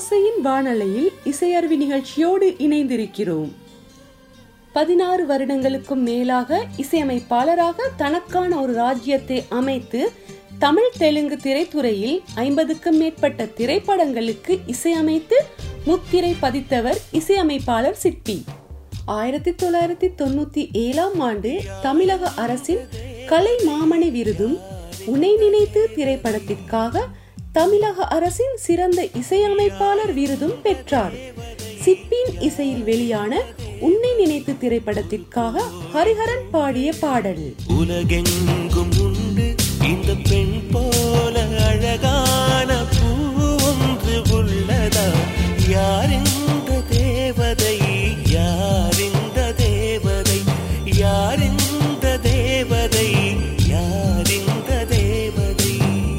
ஓசையின் வானலையில் இசையருவி நிகழ்ச்சியோடு இணைந்திருக்கிறோம் பதினாறு வருடங்களுக்கும் மேலாக இசையமைப்பாளராக தனக்கான ஒரு ராஜ்யத்தை அமைத்து தமிழ் தெலுங்கு திரைத்துறையில் ஐம்பதுக்கும் மேற்பட்ட திரைப்படங்களுக்கு இசையமைத்து முத்திரை பதித்தவர் இசையமைப்பாளர் சிற்பி ஆயிரத்தி தொள்ளாயிரத்தி தொண்ணூத்தி ஏழாம் ஆண்டு தமிழக அரசின் கலை மாமணி விருதும் உன்னை நினைத்து திரைப்படத்திற்காக தமிழக அரசின் சிறந்த இசையமைப்பாளர் விருதும் பெற்றார் சிப்பின் இசையில் வெளியான உன்னை நினைத்து திரைப்படத்திற்காக ஹரிஹரன் பாடிய பாடல் உலகெங்கும் உண்டு இந்த பெண் போல அழகான பூ ஒன்று உள்ளதா யார் இந்த தேவதை யார் இந்த தேவதை யார் இந்த தேவதை யார் இந்த தேவதை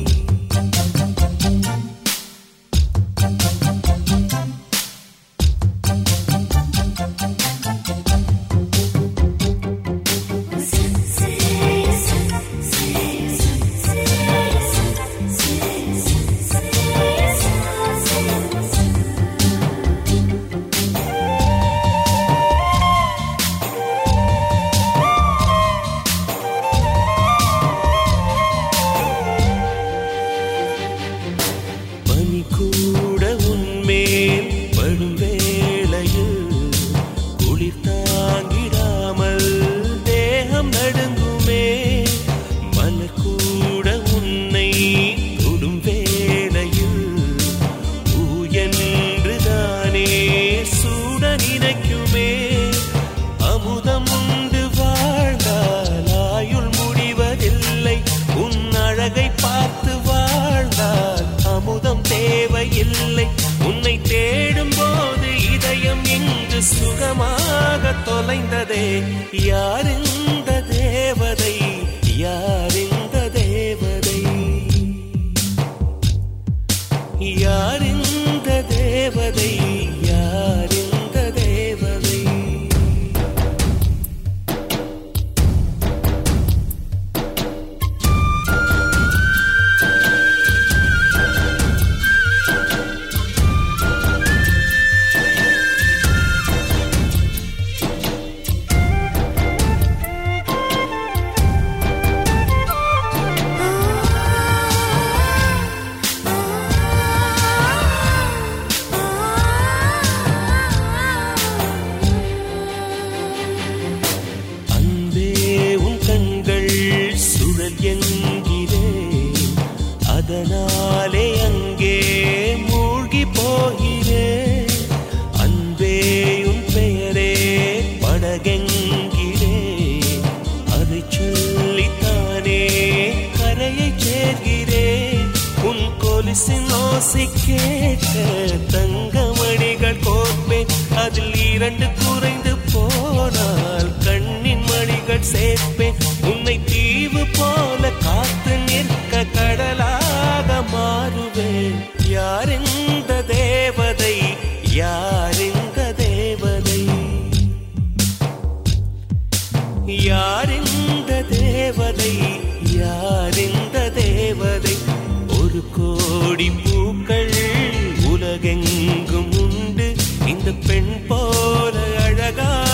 பனி கூட உன்மேல் படும் வேளையில் குளிர் தாங்கிடாமல் தேகம் நடுங்குமே மலர் கூட உன்னை தொடும் வேளையில் பூ என்றுதானே சூட நினைக்குமே அமுதம் உண்டு வாழ்ந்தால் ஆயுள் முடிவதில்லை உன் அழகை பார்த்து வாழ்ந்தால் அமுதம் தேவையில்லை உன்னை தேடும் போது இதயம் இங்கு சுகமாக தொலைந்ததே யார் இந்த தேவதை யார் இந்த தேவதை யார் இந்த தேவதை யார் இந்த தேவதை அன்பே உன் கண்கள் சுழல் என்கிறேன் அதனாலே அங்கே மூழ்கி போகிறேன் அன்பே உன் பெயரே படகென்கிறேன் அதை சொல்லித்தானே கரையை சேர்கிறேன் உன் கொலுசின் ஓசை கேட்க தங்கமணிகள் கோர்ப்பேன் அதில் இரண்டு குறைந்து போனால் கண்ணின் மணிகள் சேர்ப்பேன் உன்னை தீவு போல காத்து நிற்க கடலாக மாறுவேன் யார் இந்த தேவதை யார் இந்த தேவதை யார் இந்த தேவதை யார் இந்த தேவதை ஒரு கோடி பூக்கள் உலகெங்கும் உண்டு இந்த பெண் போல அழகா